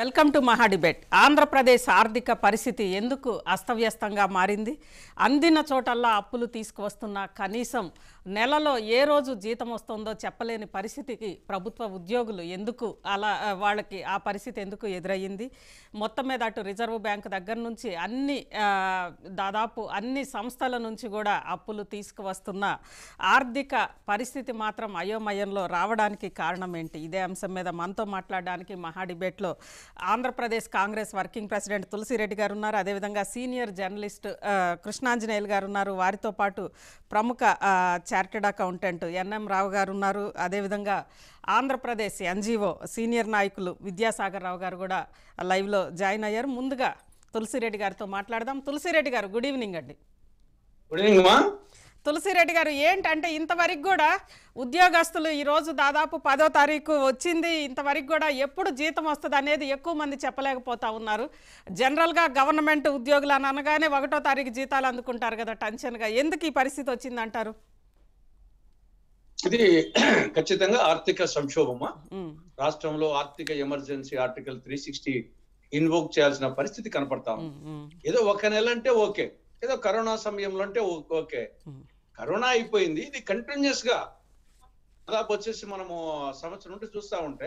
Welcome to Maha debate Andhra Pradesh ఆర్థిక పరిస్థితి ఎందుకు అస్తవ్యస్తంగా మారింది అందిన చోటల్లా అప్పులు తీసుకువస్తున్న కనీసం నెలలో ఏ రోజు జీతం వస్తుందో చెప్పలేని పరిస్థితికి ప్రభుత్వ ఉద్యోగులు ఎందుకు అలా ఆ, వాళ్ళకి ఆ పరిస్థితి ఎందుకు ఎదురయ్యింది మొత్తం మీద అటు రిజర్వ్ బ్యాంక్ దగ్గర నుంచి అన్ని ఆ, దాదాపు అన్ని సంస్థల నుంచి కూడా అప్పులు తీసుకువస్తున్న ఆర్థిక పరిస్థితి మాత్రం అయోమయంలో రావడానికి కారణం ఏంటి ఇదే అంశం మీద మనతో మాట్లాడడానికి మహా డిబేట్లో Andhra Pradesh Congress working president Tulasi Reddy గారు ఉన్నారు అదేవిధంగా సీనియర్ జర్నలిస్ట్ ఆ, కృష్ణాంజనేయులు గారు ఉన్నారు వారితో పాటు ప్రముఖ ఆ, చార్టెడ్ అకౌంటెంట్ ఎన్ఎం రావు గారు ఉన్నారు అదేవిధంగా ఆంధ్రప్రదేశ్ ఎన్జిఓ సీనియర్ నాయకులు విద్యాసాగర్ రావు గారు కూడా లైవ్లో జాయిన్ అయ్యారు ముందుగా తులసిరెడ్డి గారితో మాట్లాడదాం తులసిరెడ్డి గారు గుడ్ ఈవినింగ్ అండి గుడ్ ఈవినింగ్ మా తులసిరెడ్డి గారు ఏంటంటే ఇంతవరకు కూడా ఉద్యోగస్తులు ఈరోజు దాదాపు పదో తారీఖు వచ్చింది ఇంతవరకు కూడా ఎప్పుడు జీతం వస్తుంది అనేది ఎక్కువ మంది చెప్పలేకపోతా ఉన్నారు జనరల్గా గవర్నమెంట్ ఉద్యోగులు అని అనగానే ఒకటో తారీఖు జీతాలు అందుకుంటారు కదా టెన్షన్గా ఎందుకు ఈ పరిస్థితి వచ్చిందంటారు ఇది ఖచ్చితంగా ఆర్థిక సంక్షోభమా ఉమ్, రాష్ట్రంలో ఆర్థిక emergency article three sixty invoke చేయాల్సిన పరిస్థితి కనపడతా ఉంది ఉమ్, ఉమ్, ఏదో ఒక నెల అంటే ఓకే ఏదో కరోనా సమయంలో అంటే ఓ- ఓకే ఉమ్, కరోనా అయిపోయింది ఇది కంటిన్యూస్ గా దాదాపు వచ్చేసి మనము సంవత్సరం నుండి చూస్తా ఉంటే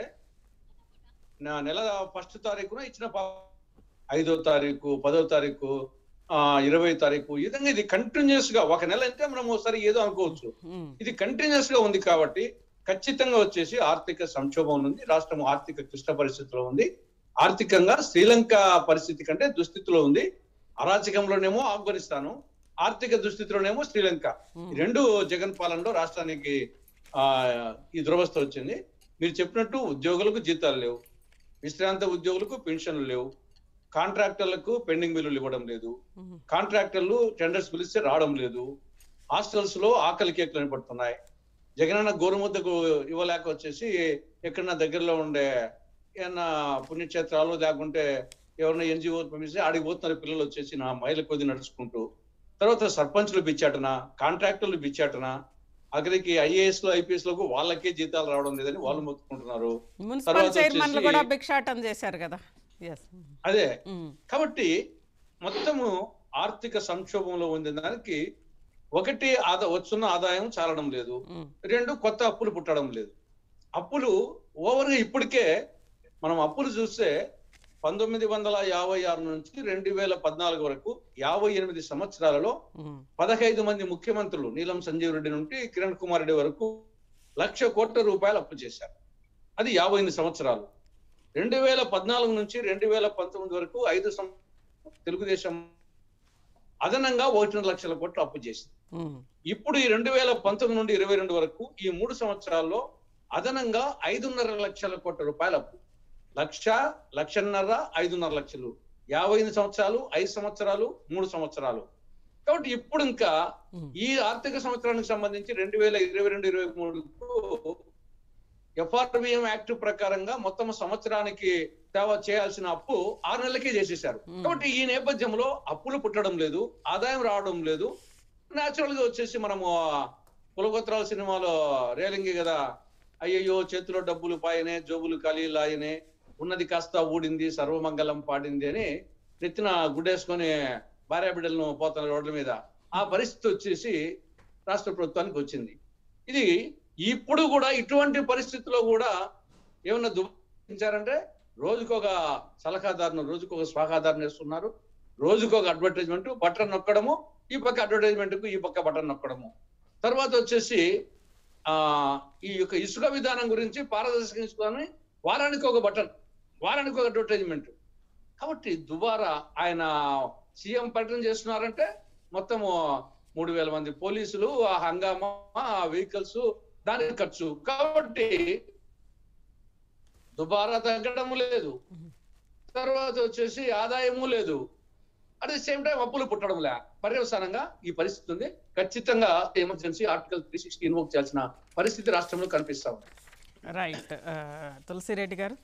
నా నెల ఫస్ట్ తారీఖున ఇచ్చిన పా- ఐదో తారీఖు పదో తారీఖు ఆ ఇరవై తారీఖు ఈ విధంగా ఇది కంటిన్యూస్ గా ఒక నెల అంటే మనం ఒకసారి ఏదో అనుకోవచ్చు ఉమ్, ఇది కంటిన్యూస్ గా ఉంది కాబట్టి ఖచ్చితంగా వచ్చేసి ఆర్థిక సంక్షోభం ఉంది రాష్ట్రం ఆర్థిక క్లిష్ట పరిస్థితిలో ఉంది ఆర్థికంగా శ్రీలంక పరిస్థితి కంటే దుస్థితిలో ఉంది అరాచకంలోనేమో ఆఫ్ఘనిస్తాను ఆర్థిక దుస్థితిలోనేమో శ్రీలంక ఉమ్, ఈ రెండు జగన్ పాలనలో రాష్ట్రానికి ఆ ఈ దురవస్థ వచ్చింది మీరు చెప్పినట్టు ఉద్యోగులకు జీతాలు లేవు విశ్రాంత ఉద్యోగులకు పెన్షన్లు లేవు కాంట్రాక్టర్లకు పెండింగ్ బిల్లులు ఇవ్వడం లేదు ఉమ్, కాంట్రాక్టర్లు టెండర్స్ పిలిస్తే రావడం లేదు హాస్టల్స్ లో ఆకలి కేకులు కనపడుతున్నాయి జగనన్న గోరుముద్దకు ఇవ్వలేక వచ్చేసి ఎక్కడన్నా దగ్గరలో ఉండే ఏమన్నా పుణ్యక్షేత్రాలు లేకుంటే ఎవరైనా ఎన్జిఓ పంపిస్తే ఆడికి పోతున్నారు పిల్లలు వచ్చేసి నా మైల కొద్ది నడుచుకుంటూ తర్వాత సర్పంచ్లు బిచ్చాటన కాంట్రాక్టర్లు బిచ్చాటన అక్కడికి ఐఏఎస్ లో ఐపీఎస్ లకు వాళ్ళకే జీతాలు రావడం లేదని వాళ్ళు మొత్తుకుంటున్నారు మున్సిపల్ తర్వాత చైర్మన్లు వచ్చేసి- కూడా భిక్షాటం చేశారు కదా ఎస్ అదే కాబట్టి మొత్తము ఆర్థిక సంక్షోభంలో ఉంది దానికి ఒకటి ఆదా వస్తున్న ఆదాయం చాలడం లేదు రెండు కొత్త అప్పులు పుట్టడం లేదు అప్పులు ఓవర్ గా ఇప్పటికే మనం అప్పులు చూస్తే పంతొమ్మిది వందల యాభై ఆరు నుంచి రెండు వేల పద్నాలుగు వరకు యాభై ఎనిమిది సంవత్సరాలలో పదహైదు మంది ముఖ్యమంత్రులు నీలం సంజీవ్ రెడ్డి నుండి కిరణ్ కుమార్ రెడ్డి వరకు లక్ష కోట్ల రూపాయలు అప్పు చేశారు అది యాభై ఎనిమిది సంవత్సరాలు రెండు వేల పద్నాలుగు నుంచి రెండు వేల పంతొమ్మిది వరకు ఐదు సం తెలుగుదేశం అదనంగా ఒకటిన్నర లక్షల కోట్లు అప్పు చేసింది ఇప్పుడు ఈ రెండు వేల పంతొమ్మిది నుండి ఇరవై రెండు వరకు ఈ మూడు సంవత్సరాల్లో అదనంగా ఐదున్నర లక్షల కోట్ల రూపాయల అప్పు లక్ష లక్షన్నర ఐదున్నర లక్షలు యాభై ఎనిమిది సంవత్సరాలు ఐదు సంవత్సరాలు మూడు సంవత్సరాలు కాబట్టి ఇప్పుడు ఇంకా ఈ ఆర్థిక సంవత్సరానికి సంబంధించి రెండు వేల ఇరవై రెండు ఇరవై మూడుకు ఎఫ్ఆర్బిఎం యాక్ట్ ప్రకారంగా మొత్తం సంవత్సరానికి సేవ చేయాల్సిన అప్పు ఆరు నెలలకే చేసేశారు Hmm. కాబట్టి ఈ నేపథ్యంలో అప్పులు పుట్టడం లేదు ఆదాయం రావడం లేదు నేచురల్ గా వచ్చేసి మనము ఆ కులగోత్రాల సినిమాలో రేలింగి కదా అయ్యయ్యో చేతిలో డబ్బులు పాయనే జోబులు ఖాళీలాయనే ఉన్నది కాస్త ఊడింది సర్వమంగళం పాడింది అని నెత్తిన గుడ్డేసుకొని భార్య బిడ్డలను పోతున్న రోడ్ల మీద ఆ పరిస్థితి వచ్చేసి రాష్ట్ర ప్రభుత్వానికి వచ్చింది ఇది ఇప్పుడు కూడా ఇటువంటి పరిస్థితుల్లో కూడా ఏమన్నా దుబాయించారంటే రోజుకొక సలహాదారును రోజుకొక స్వాహాదారుని వేస్తున్నారు రోజుకొక అడ్వర్టైజ్మెంట్ బటన్ నొక్కడము ఈ పక్క అడ్వర్టైజ్మెంట్ కు ఈ పక్క బటన్ నొక్కడము తర్వాత వచ్చేసి ఆ ఈ యొక్క ఇసుక విధానం గురించి పారదర్శక ఇసుకని వారానికి ఒక బటన్ వారానికి ఒక అడ్వర్టైజ్మెంట్ కాబట్టి దుబారా ఆయన సీఎం పర్యటన చేస్తున్నారంటే మొత్తము మూడు వేల మంది పోలీసులు ఆ హంగామా ఆ వెహికల్స్ దానికి ఖర్చు కాబట్టి దుబారా తగ్గడం లేదు తర్వాత వచ్చేసి ఆదాయము లేదు అట్ ది సేమ్ టైం అప్పులు పుట్టడం లే పర్యవసానంగా ఈ పరిస్థితి ఉంది ఖచ్చితంగా emergency article three sixty invoke చేయాల్సిన పరిస్థితి రాష్ట్రంలో కనిపిస్తా ఉంది రైట్ తులసిరెడ్డి గారు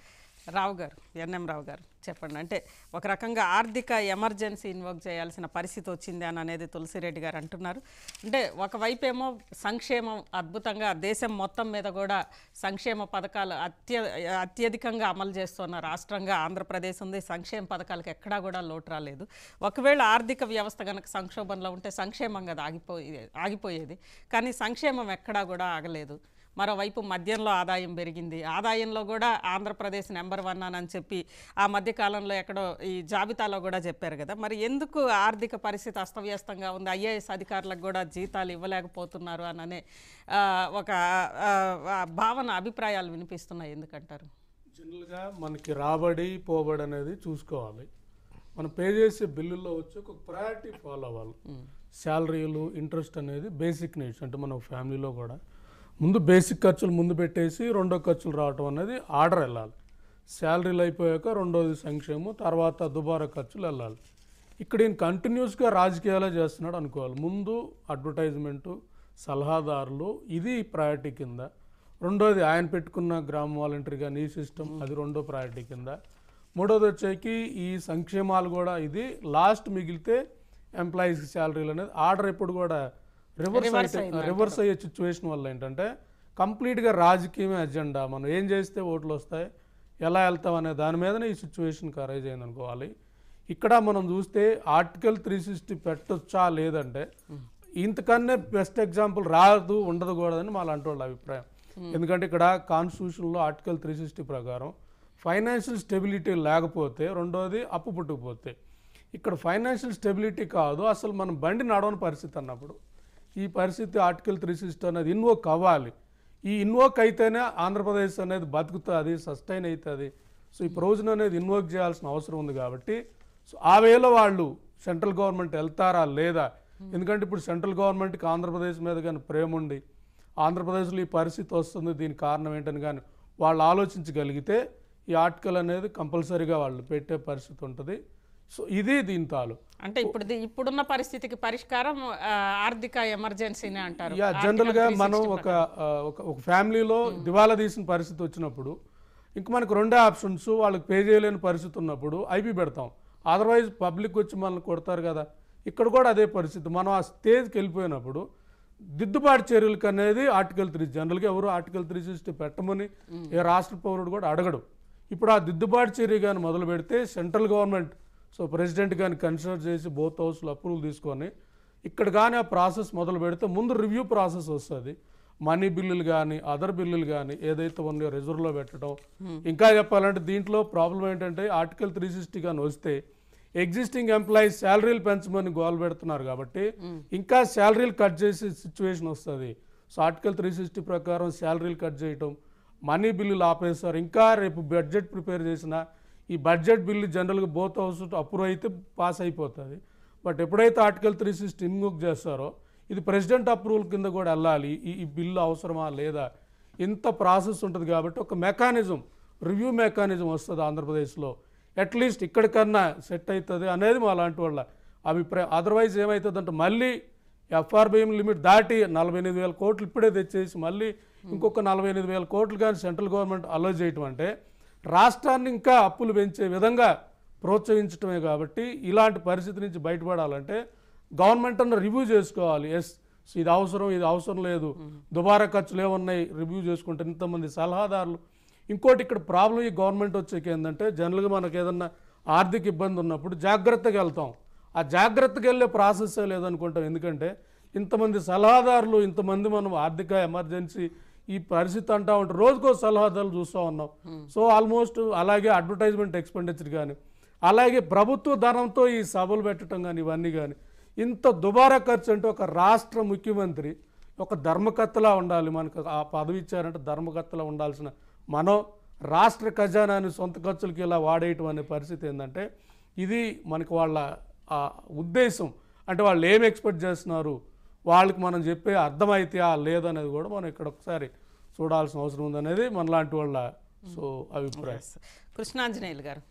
రావు గారు ఎన్ఎం రావు గారు చెప్పండి అంటే ఒక రకంగా ఆర్థిక ఎమర్జెన్సీ ఇన్వోక్ చేయాల్సిన పరిస్థితి వచ్చింది అని అనేది తులసిరెడ్డి గారు అంటున్నారు అంటే ఒకవైపు ఏమో సంక్షేమం అద్భుతంగా దేశం మొత్తం మీద కూడా సంక్షేమ పథకాలు అత్య అత్యధికంగా అమలు చేస్తున్న రాష్ట్రంగా ఆంధ్రప్రదేశ్ ఉంది సంక్షేమ పథకాలకు ఎక్కడా కూడా లోటు రాలేదు ఒకవేళ ఆర్థిక వ్యవస్థ కనుక సంక్షోభంలో ఉంటే సంక్షేమం కదా ఆగిపోయే ఆగిపోయేది కానీ సంక్షేమం ఎక్కడా కూడా ఆగలేదు మరోవైపు మద్యంలో ఆదాయం పెరిగింది ఆదాయంలో కూడా ఆంధ్రప్రదేశ్ నెంబర్ వన్ అని చెప్పి ఆ మధ్య కాలంలో ఎక్కడో ఈ జాబితాలో కూడా చెప్పారు కదా మరి ఎందుకు ఆర్థిక పరిస్థితి అస్తవ్యస్తంగా ఉంది ఐఏఎస్ అధికారులకు కూడా జీతాలు ఇవ్వలేకపోతున్నారు అననే ఆ, ఒక ఆ, ఆ, భావన అభిప్రాయాలు వినిపిస్తున్నాయి ఎందుకంటారు జనరల్గా మనకి రాబడి పోబడి అనేది చూసుకోవాలి మనం పే చేసే బిల్లుల్లో వచ్చి ఒక ప్రయారిటీ ఫాలో అవ్వాలి శాలరీలు ఇంట్రెస్ట్ అనేది బేసిక్ నీడ్స్ అంటే మన ఫ్యామిలీలో కూడా ముందు బేసిక్ ఖర్చులు ముందు పెట్టేసి రెండో ఖర్చులు రావటం అనేది ఆర్డర్ వెళ్ళాలి శాలరీలు అయిపోయాక రెండోది సంక్షేమం తర్వాత దుబారా ఖర్చులు వెళ్ళాలి ఇక్కడ ఈయన కంటిన్యూస్గా రాజకీయాలే చేస్తున్నాడు అనుకోవాలి ముందు అడ్వర్టైజ్మెంటు సలహాదారులు ఇది ప్రయారిటీ కింద రెండోది ఆయన పెట్టుకున్న గ్రామ వాలంటరీ కానీ ఈ సిస్టమ్ అది రెండో ప్రయారిటీ కింద మూడోది వచ్చేకి ఈ సంక్షేమాలు కూడా ఇది లాస్ట్ మిగిలితే ఎంప్లాయీస్కి శాలరీలు అనేది ఆర్డర్ ఎప్పుడు కూడా రివర్స్ అయితే రివర్స్ అయ్యే సిచ్యువేషన్ వల్ల ఏంటంటే కంప్లీట్గా రాజకీయమే అజెండా మనం ఏం చేస్తే ఓట్లు వస్తాయి ఎలా వెళ్తాం అనే దాని మీదనే ఈ సిచ్యువేషన్కి అరైజ్ అయింది అనుకోవాలి ఇక్కడ మనం చూస్తే ఆర్టికల్ త్రీ సిక్స్టీ పెట్టొచ్చా లేదంటే ఇంతకన్నా బెస్ట్ ఎగ్జాంపుల్ రాదు ఉండదు కూడదని మా లాంటి వాళ్ళ అభిప్రాయం ఎందుకంటే ఇక్కడ కాన్స్టిట్యూషన్లో ఆర్టికల్ త్రీ సిక్స్టీ ప్రకారం ఫైనాన్షియల్ స్టెబిలిటీ లేకపోతే రెండోది అప్పు పుట్టుకుపోతే ఇక్కడ ఫైనాన్షియల్ స్టెబిలిటీ కాదు అసలు మనం బండి నడవని పరిస్థితి అన్నప్పుడు ఈ పరిస్థితి ఆర్టికల్ త్రీ సిక్స్టీ అనేది ఇన్వోక్ అవ్వాలి ఈ ఇన్వోక్ అయితేనే ఆంధ్రప్రదేశ్ అనేది బతుకుతుంది సస్టైన్ అవుతుంది సో ఈ ప్రొవిజన్ అనేది ఇన్వోక్ చేయాల్సిన అవసరం ఉంది కాబట్టి సో ఆ వేలో వాళ్ళు సెంట్రల్ గవర్నమెంట్ వెళ్తారా లేదా ఎందుకంటే ఇప్పుడు సెంట్రల్ గవర్నమెంట్కి ఆంధ్రప్రదేశ్ మీద కానీ ప్రేమ ఉండి ఆంధ్రప్రదేశ్లో ఈ పరిస్థితి వస్తుంది దీనికి కారణం ఏంటని కానీ వాళ్ళు ఆలోచించగలిగితే ఈ ఆర్టికల్ అనేది కంపల్సరీగా వాళ్ళు పెట్టే పరిస్థితి ఉంటుంది సో ఇది దీని తాలు అంటే ఇప్పుడు ది- ఇప్పుడున్న పరిస్థితికి పరిష్కారం ఆ, ఆర్థిక ఎమర్జెన్సీనే అంటారు యా ఆర్థిక జనరల్గా 360 మనం ఒక ఆ, ఒక ఒక ఫ్యామిలీలో దివాలా తీసిన పరిస్థితి వచ్చినప్పుడు ఇంక మనకు రెండే ఆప్షన్స్ వాళ్ళకి పే చేయలేని పరిస్థితి ఉన్నప్పుడు ఐపీ పెడతాం అదర్వైజ్ పబ్లిక్ వచ్చి మనల్ని కొడతారు కదా ఇక్కడ కూడా అదే పరిస్థితి మనం ఆ స్టేజ్కి వెళ్ళిపోయినప్పుడు దిద్దుబాటు చర్యలకు అనేది ఆర్టికల్ త్రీ జనరల్గా ఎవరు ఆర్టికల్ త్రీ సిక్స్టీ పెట్టమని ఏ రాష్ట్ర పౌరుడు కూడా అడగడు ఇప్పుడు ఆ దిద్దుబాటు చర్య కానీ మొదలు పెడితే సెంట్రల్ గవర్నమెంట్ సో ప్రెసిడెంట్ కానీ కన్సిడర్ చేసి బోత్ హౌస్లో అప్రూవల్ తీసుకొని ఇక్కడ కానీ ఆ ప్రాసెస్ మొదలు పెడితే ముందు రివ్యూ ప్రాసెస్ వస్తుంది మనీ బిల్లులు కానీ అదర్ బిల్లులు కానీ ఏదైతే ఉన్నాయో రిజర్వ్లో పెట్టడం ఇంకా చెప్పాలంటే దీంట్లో ప్రాబ్లం ఏంటంటే ఆర్టికల్ త్రీ సిక్స్టీ కానీ వస్తే ఎగ్జిస్టింగ్ ఎంప్లాయీస్ శాలరీలు పెంచమని గోల్ పెడుతున్నారు కాబట్టి ఇంకా శాలరీలు కట్ చేసే సిచ్యువేషన్ వస్తుంది సో ఆర్టికల్ త్రీ సిక్స్టీ ప్రకారం శాలరీలు కట్ చేయటం మనీ బిల్లులు ఆపేస్తారు ఇంకా రేపు బడ్జెట్ ప్రిపేర్ చేసిన ఈ బడ్జెట్ బిల్లు జనరల్గా బోత్ హౌస్ అప్రూవ్ అయితే పాస్ అయిపోతుంది బట్ ఎప్పుడైతే ఆర్టికల్ త్రీ సిక్స్టీ ఇన్వోక్ చేస్తారో ఇది ప్రెసిడెంట్ అప్రూవల్ కింద కూడా వెళ్ళాలి ఈ ఈ బిల్లు అవసరమా లేదా ఇంత ప్రాసెస్ ఉంటుంది కాబట్టి ఒక మెకానిజం రివ్యూ మెకానిజం వస్తుంది ఆంధ్రప్రదేశ్లో అట్లీస్ట్ ఇక్కడికన్నా సెట్ అవుతుంది అనేది మా లాంటి వాళ్ళ అభిప్రాయం అదర్వైజ్ ఏమవుతుందంటే మళ్ళీ ఎఫ్ఆర్బిఎం లిమిట్ దాటి నలభై ఎనిమిది వేల కోట్లు ఇప్పుడే తెచ్చేసి మళ్ళీ ఇంకొక నలభై ఎనిమిది వేల కోట్లు కానీ సెంట్రల్ గవర్నమెంట్ అలో చేయటం అంటే రాష్ట్రాన్ని ఇంకా అప్పులు పెంచే విధంగా ప్రోత్సహించడమే కాబట్టి ఇలాంటి పరిస్థితి నుంచి బయటపడాలంటే గవర్నమెంట్ అన్న రివ్యూ చేసుకోవాలి ఎస్ ఇది అవసరం ఇది అవసరం లేదు దుబారా ఖర్చులు ఏమున్నాయి రివ్యూ చేసుకుంటే ఇంతమంది సలహాదారులు ఇంకోటి ఇక్కడ ప్రాబ్లం ఈ గవర్నమెంట్ వచ్చేకి ఏంటంటే జనరల్గా మనకు ఏదన్నా ఆర్థిక ఇబ్బంది ఉన్నప్పుడు జాగ్రత్తగా వెళ్తాం ఆ జాగ్రత్తగా వెళ్ళే ప్రాసెస్సే లేదనుకుంటాం ఎందుకంటే ఇంతమంది సలహాదారులు ఇంతమంది మనం ఆర్థిక ఎమర్జెన్సీ ఈ పరిస్థితి అంటా ఉంటాం రోజుకో సలహాదారులు చూస్తూ ఉన్నాం సో ఆల్మోస్ట్ అలాగే అడ్వర్టైజ్మెంట్ ఎక్స్పెండిచర్ కానీ అలాగే ప్రభుత్వ ధనంతో ఈ సభలు పెట్టడం కానీ ఇవన్నీ కానీ ఇంత దుబారా ఖర్చు అంటే ఒక రాష్ట్ర ముఖ్యమంత్రి ఒక ధర్మకర్తలా ఉండాలి మనకు ఆ పదవి ఇచ్చారంటే ధర్మకర్తలా ఉండాల్సిన మనం రాష్ట్ర ఖజానాని సొంత ఖర్చులకి ఇలా వాడేయటం అనే పరిస్థితి ఏంటంటే ఇది మనకి వాళ్ళ ఆ ఉద్దేశం అంటే వాళ్ళు ఏం ఎక్స్పెక్ట్ చేస్తున్నారు వాళ్ళకి మనం చెప్పే అర్థమైతే ఆ లేదనేది కూడా మనం ఇక్కడ ఒకసారి చూడాల్సిన అవసరం ఉందనేది మనలాంటి వాళ్ళ సో అభిప్రాయం కృష్ణాంజనేయులు గారు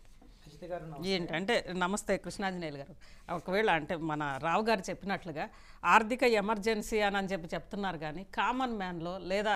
ఏంటంటే నమస్తే కృష్ణాంజనేయులు గారు ఒకవేళ అంటే మన రావు గారు చెప్పినట్లుగా ఆర్థిక ఎమర్జెన్సీ అని అని చెప్పి చెప్తున్నారు కానీ కామన్ మ్యాన్లో లేదా